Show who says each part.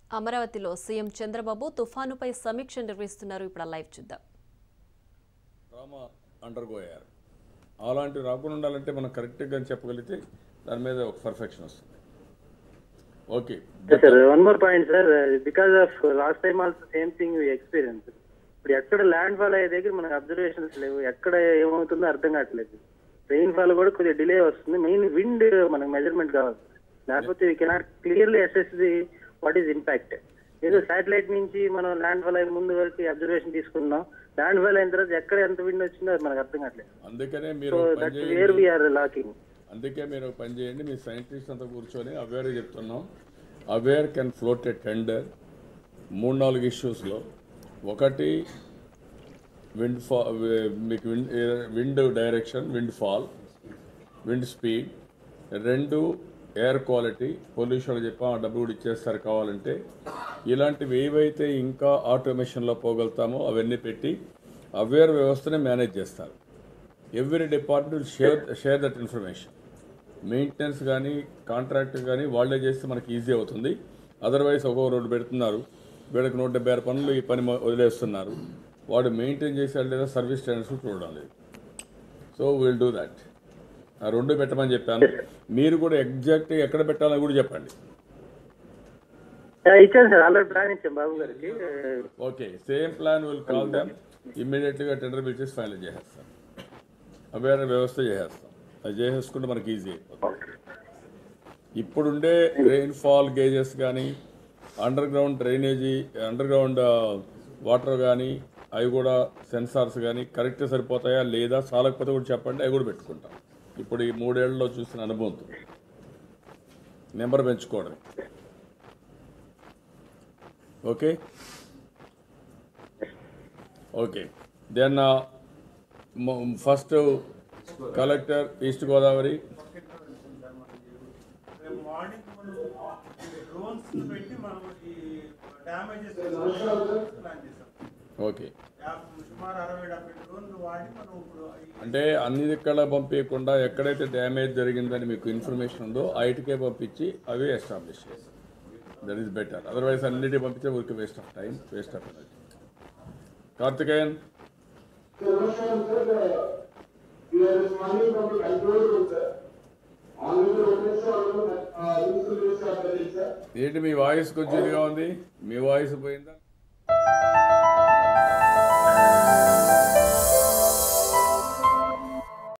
Speaker 1: అమరావతిలో సీఎం చంద్రబాబు తుఫానుపై సమీక్ష నిర్వహిస్తున్నారు ఇప్పుడు ఆ లైవ్ చూద్దాం
Speaker 2: డ్రామా అండర్గో అయ్యారు అలాంటివి రాకుండా ఉండాలంటే మనం కరెక్ట్గా చెప్పగలిగితే దాని మీద ఒక పర్ఫెక్షన్ వస్తుంది okay
Speaker 3: Yes, sir. One more point, sir. Uh, Because of uh, last time also same thing we experienced. ఇప్పుడు ఎక్కడ ల్యాండ్ ఫాల్ అయ్యే దగ్గర మనకు అబ్జర్వేషన్స్ లేవు ఎక్కడ ఏమవుతుందో అర్థం కావట్లేదు రెయిన్ ఫాల్ కూడా కొద్దిగా డిలే వస్తుంది మెయిన్ విండ్ మనకు మెజర్మెంట్ కావాలి లేకపోతే we cannot clearly assess the what is impact ఏదో శాటిలైట్ నుంచి మనం ల్యాండ్ ఫాల్ అయ్యే ముందు వరకు అబ్జర్వేషన్ తీసుకున్నాం ల్యాండ్ ఫాల్ అయిన తర్వాత ఎక్కడ ఎంత విండ్ వచ్చిందో అది మనకు అర్థం కావట్లేదు
Speaker 2: అందుకనే
Speaker 3: సో
Speaker 2: మీరు ఒక పని
Speaker 3: దట్స్ వేర్
Speaker 2: చేయండి
Speaker 3: వీఆర్ లాకింగ్
Speaker 2: అందుకే మీరు ఒక పని చేయండి మీ సైంటిస్ట్ అంతా కూర్చొని అవేర్ చెప్తున్నాం aware can float a tender మూడు నాలుగు ఇష్యూస్లో ఒకటి విండ్ ఫా మీకు wind wind direction wind fall wind speed రెండు ఎయిర్ క్వాలిటీ పొల్యూషన్ చెప్పాం ఆ డబ్బు కూడా ఇచ్చేస్తారు కావాలంటే ఇలాంటివి ఏవైతే ఇంకా ఆటోమేషన్లో పోగలుగుతామో అవన్నీ పెట్టి అవేర్ వ్యవస్థని మేనేజ్ చేస్తారు every department share share that information maintenance కానీ కాంట్రాక్ట్ కానీ వాళ్ళే చేస్తే మనకి ఈజీ అవుతుంది అదర్వైజ్ ఒక్కొక్క రోడ్డు పెడుతున్నారు వీళ్ళకి నూట డెబ్బై ఆరు పనులు ఈ పని మొ- వదిలేస్తున్నారు వాడు మెయింటైన్ చేసాడు లేదా సర్వీస్ స్టాండర్డ్స్ చూడడం లేదు సో విల్ డూ దాట్ ఆ రెండు పెట్టమని చెప్పాను మీరు కూడా ఎగ్జాక్ట్ ఎక్కడ పెట్టాలని కూడా చెప్పండి
Speaker 3: ఇచ్చాను సార్ ఆల్రెడీ ప్లాన్ ఇచ్చాం బాబు గారికి
Speaker 2: okay same plan will call them ఇమ్మీడియట్గా టెండర్ పిలిచేసి ఫైనల్ చేసేస్తాం అవేర్ వ్యవస్థ చేసేస్తాం అది చేసేసుకుంటే మనకి ఈజీ అయిపోతుంది ఇప్పుడుండే రెయిన్ ఫాల్ గేజెస్ కానీ underground drainage underground water కానీ అవి కూడా సెన్సార్స్ కానీ కరెక్ట్ సరిపోతాయా లేదా చాలకపోతే కూడా చెప్పండి అవి కూడా పెట్టుకుంటాం ఇప్పుడు ఈ మూడేళ్లలో చూసిన అనుభవంతో నెంబర్ పెంచుకోవడం okay okay then first collector East Godavari
Speaker 4: రేపు మార్నింగ్ మనం డ్రోన్స్ పెట్టి మనం ఈ డ్యామేజెస్ ప్లాన్ చేసాం
Speaker 2: ఓకే
Speaker 4: యాభై- సుమారు అరవై డెబ్బై డ్రోన్లు వాడి మనం ఇప్పుడు ఈ
Speaker 2: అంటే అన్ని దిక్కల పంపించకుండా ఎక్కడైతే డ్యామేజ్ జరిగిందని మీకు ఇన్ఫర్మేషన్ ఉందో ఐటికే పంపించి అవి ఎస్టాబ్లిష్ చేయాలి దట్ ఈస్ బెటర్ అదర్వైజ్ అన్నిటి పంపించే ఊరికి waste of time waste of energy Karthikeyan
Speaker 5: Commission said, uh, we are responding from the control room, sir. Honorable Odessa, Honorable, uh, Mr. Lewis, sir.
Speaker 2: ఏంటి మీ వాయిస్ కొంచెం ఇదిగా ఉంది మీ వాయిస్ పోయిందా